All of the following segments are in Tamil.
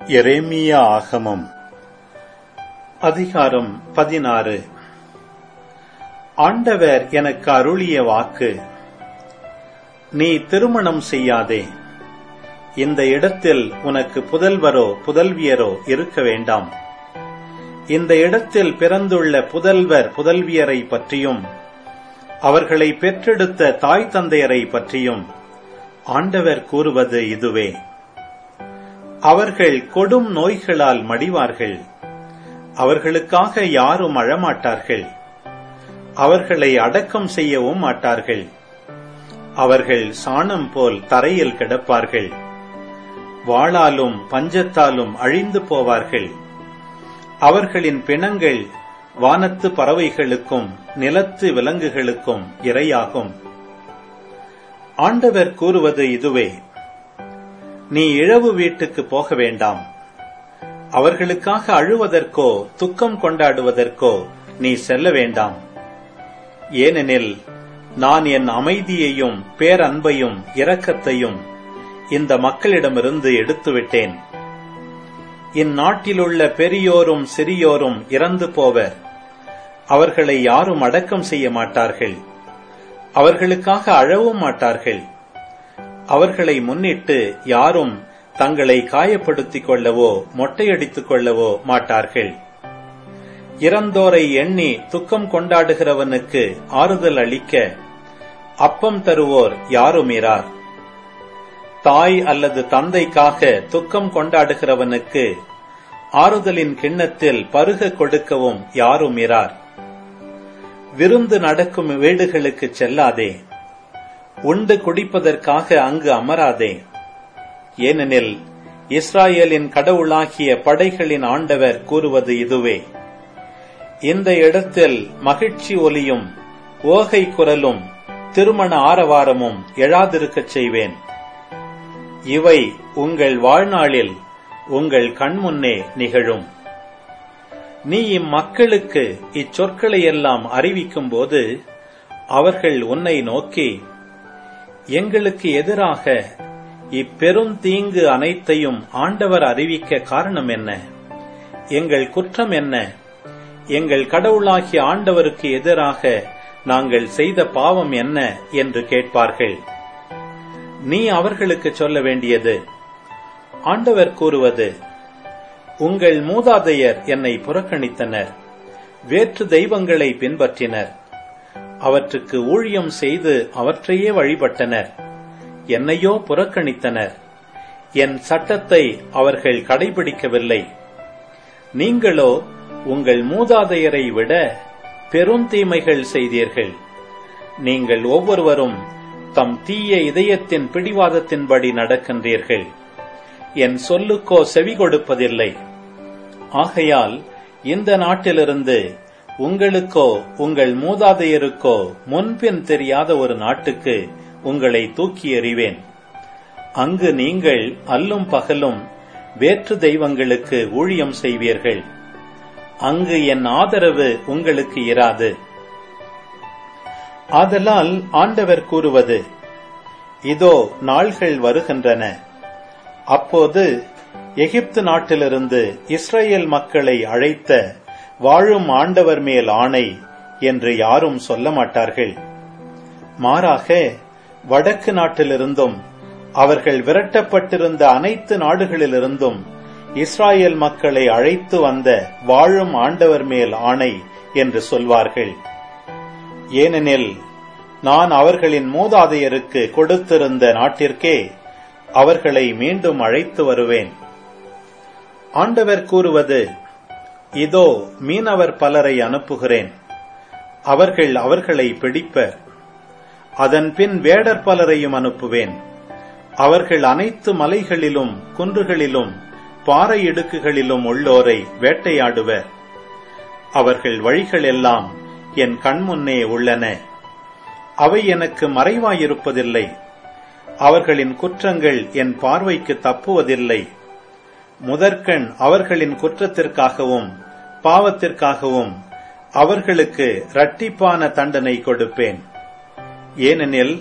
எரேமியா ஆகமம் அதிகாரம் பதினாறு ஆண்டவர் எனக்கு அருளிய வாக்கு நீ திருமணம் செய்யாதே இந்த இடத்தில் உனக்கு புதல்வரோ புதல்வியரோ இருக்க வேண்டாம் இந்த இடத்தில் பிறந்துள்ள புதல்வர் புதல்வியரை பற்றியும் அவர்களை பெற்றெடுத்த தாய் தந்தையரை பற்றியும் ஆண்டவர் கூறுவது இதுவே அவர்கள் கொடும் நோய்களால் மடிவார்கள் அவர்களுக்காக யாரும் அழமாட்டார்கள் அவர்களை அடக்கம் செய்யவும் மாட்டார்கள் அவர்கள் சாணம் போல் தரையில் கிடப்பார்கள் வாளாலும் பஞ்சத்தாலும் அழிந்து போவார்கள் அவர்களின் பிணங்கள் வானத்து பறவைகளுக்கும் நிலத்து விலங்குகளுக்கும் இரையாகும் ஆண்டவர் கூறுவது இதுவே நீ இழவு வீட்டுக்கு போக வேண்டாம் அவர்களுக்காக அழுவதற்கோ துக்கம் கொண்டாடுவதற்கோ நீ செல்ல வேண்டாம் ஏனெனில் நான் என் அமைதியையும் பேரன்பையும் இரக்கத்தையும் இந்த மக்களிடமிருந்து எடுத்துவிட்டேன் இந்நாட்டிலுள்ள பெரியோரும் சிறியோரும் இறந்து போவர் அவர்களை யாரும் அடக்கம் செய்ய மாட்டார்கள் அவர்களுக்காக அழவும் மாட்டார்கள் அவர்களை முன்னிட்டு யாரும் தங்களை காயப்படுத்திக் கொள்ளவோ மொட்டையடித்துக் கொள்ளவோ மாட்டார்கள் இறந்தோரை எண்ணி துக்கம் கொண்டாடுகிறவனுக்கு ஆறுதல் அளிக்க அப்பம் தருவோர் யாரும் இரார் தாய் அல்லது தந்தைக்காக துக்கம் கொண்டாடுகிறவனுக்கு ஆறுதலின் கிண்ணத்தில் பருக கொடுக்கவும் யாரும் இரார் விருந்து நடக்கும் வீடுகளுக்கு செல்லாதே உண்டு குடிப்பதற்காக அங்கு அமராதே ஏனெனில் இஸ்ராயலின் கடவுளாகிய படைகளின் ஆண்டவர் கூறுவது இதுவே இந்த இடத்தில் மகிழ்ச்சி ஒலியும் ஓகை குரலும் திருமண ஆரவாரமும் எழாதிருக்கச் செய்வேன் இவை உங்கள் வாழ்நாளில் உங்கள் கண்முன்னே நிகழும் நீ இம்மக்களுக்கு இச்சொற்களை எல்லாம் அறிவிக்கும் போது அவர்கள் உன்னை நோக்கி எங்களுக்கு எதிராக இப்பெரும் தீங்கு அனைத்தையும் ஆண்டவர் அறிவிக்க காரணம் என்ன எங்கள் குற்றம் என்ன எங்கள் கடவுளாகிய ஆண்டவருக்கு எதிராக நாங்கள் செய்த பாவம் என்ன என்று கேட்பார்கள் நீ அவர்களுக்கு சொல்ல வேண்டியது ஆண்டவர் கூறுவது உங்கள் மூதாதையர் என்னை புறக்கணித்தனர் வேற்று தெய்வங்களை பின்பற்றினர் அவற்றுக்கு ஊழியம் செய்து அவற்றையே வழிபட்டனர் என்னையோ புறக்கணித்தனர் என் சட்டத்தை அவர்கள் கடைபிடிக்கவில்லை நீங்களோ உங்கள் மூதாதையரை விட பெருந்தீமைகள் செய்தீர்கள் நீங்கள் ஒவ்வொருவரும் தம் தீய இதயத்தின் பிடிவாதத்தின்படி நடக்கின்றீர்கள் என் சொல்லுக்கோ செவி கொடுப்பதில்லை ஆகையால் இந்த நாட்டிலிருந்து உங்களுக்கோ உங்கள் மூதாதையருக்கோ முன்பின் தெரியாத ஒரு நாட்டுக்கு உங்களை தூக்கி எறிவேன் அங்கு நீங்கள் அல்லும் பகலும் வேற்று தெய்வங்களுக்கு ஊழியம் செய்வீர்கள் அங்கு என் ஆதரவு உங்களுக்கு இராது ஆதலால் ஆண்டவர் கூறுவது இதோ நாள்கள் வருகின்றன அப்போது எகிப்து நாட்டிலிருந்து இஸ்ரேல் மக்களை அழைத்த வாழும் ஆண்டவர் மேல் ஆணை என்று யாரும் சொல்ல மாட்டார்கள் மாறாக வடக்கு நாட்டிலிருந்தும் அவர்கள் விரட்டப்பட்டிருந்த அனைத்து நாடுகளிலிருந்தும் இஸ்ராயல் மக்களை அழைத்து வந்த வாழும் ஆண்டவர் மேல் ஆணை என்று சொல்வார்கள் ஏனெனில் நான் அவர்களின் மூதாதையருக்கு கொடுத்திருந்த நாட்டிற்கே அவர்களை மீண்டும் அழைத்து வருவேன் ஆண்டவர் கூறுவது இதோ மீனவர் பலரை அனுப்புகிறேன் அவர்கள் அவர்களை பிடிப்பர் அதன் பின் வேடர் பலரையும் அனுப்புவேன் அவர்கள் அனைத்து மலைகளிலும் குன்றுகளிலும் பாறை இடுக்குகளிலும் உள்ளோரை வேட்டையாடுவர் அவர்கள் வழிகள் எல்லாம் என் கண்முன்னே உள்ளன அவை எனக்கு மறைவாயிருப்பதில்லை அவர்களின் குற்றங்கள் என் பார்வைக்கு தப்புவதில்லை முதற்கண் அவர்களின் குற்றத்திற்காகவும் பாவத்திற்காகவும் அவர்களுக்கு இரட்டிப்பான தண்டனை கொடுப்பேன் ஏனெனில்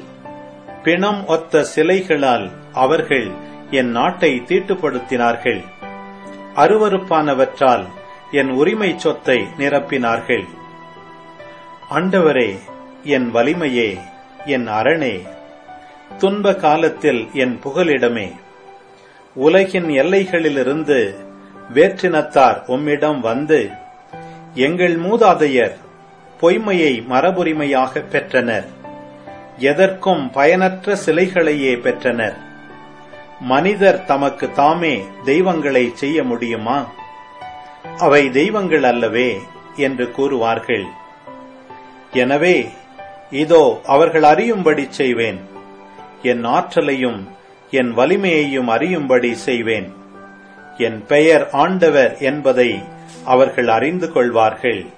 பிணம் ஒத்த சிலைகளால் அவர்கள் என் நாட்டை தீட்டுப்படுத்தினார்கள் அருவருப்பானவற்றால் என் உரிமை சொத்தை நிரப்பினார்கள் ஆண்டவரே என் வலிமையே என் அரணே துன்ப காலத்தில் என் புகலிடமே உலகின் எல்லைகளிலிருந்து வேற்றினத்தார் உம்மிடம் வந்து எங்கள் மூதாதையர் பொய்மையை மரபுரிமையாக பெற்றனர் எதற்கும் பயனற்ற சிலைகளையே பெற்றனர் மனிதர் தமக்கு தாமே தெய்வங்களை செய்ய முடியுமா அவை தெய்வங்கள் அல்லவே என்று கூறுவார்கள் எனவே இதோ அவர்கள் அறியும்படி செய்வேன் என் ஆற்றலையும் என் வலிமையையும் அறியும்படி செய்வேன் என் பெயர் ஆண்டவர் என்பதை அவர்கள் அறிந்து கொள்வார்கள்